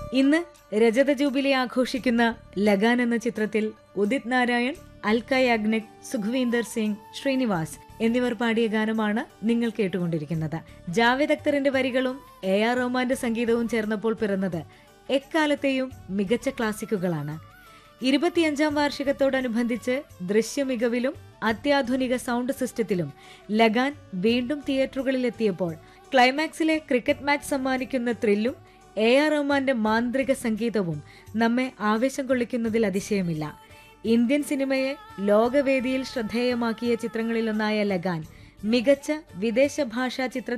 ഇന്ന് രജത ജൂബിലി ആഘോഷിക്കുന്ന ലഗാൻ എന്ന ചിത്രത്തിൽ ഉദിത് നാരായൺ അൽക്ക യാഗ്നിക് സുഖ്വീന്ദർ സിംഗ് ശ്രീനിവാസ് എന്നിവർ പാടിയ ഗാനമാണ് നിങ്ങൾ കേട്ടുകൊണ്ടിരിക്കുന്നത് ജാവേദ് അക്തറിന്റെ വരികളും എ ആർ റഹ്മാന്റെ സംഗീതവും ചേർന്നപ്പോൾ പിറന്നത് എക്കാലത്തെയും മികച്ച ക്ലാസിക്കുകളാണ് ഇരുപത്തിയഞ്ചാം വാർഷികത്തോടനുബന്ധിച്ച് ദൃശ്യമികവിലും അത്യാധുനിക സൗണ്ട് സിസ്റ്റത്തിലും ലഗാൻ വീണ്ടും തിയേറ്ററുകളിലെത്തിയപ്പോൾ ക്ലൈമാക്സിലെ ക്രിക്കറ്റ് മാച്ച് സമ്മാനിക്കുന്ന ത്രില്ലും എ ആർ റഹ്മാന്റെ മാന്ത്രിക സംഗീതവും നമ്മെ ആവേശം കൊള്ളിക്കുന്നതിൽ അതിശയമില്ല ഇന്ത്യൻ സിനിമയെ ലോകവേദിയിൽ ശ്രദ്ധേയമാക്കിയ ചിത്രങ്ങളിലൊന്നായ ലഗാൻ മികച്ച വിദേശ ഭാഷാ ചിത്ര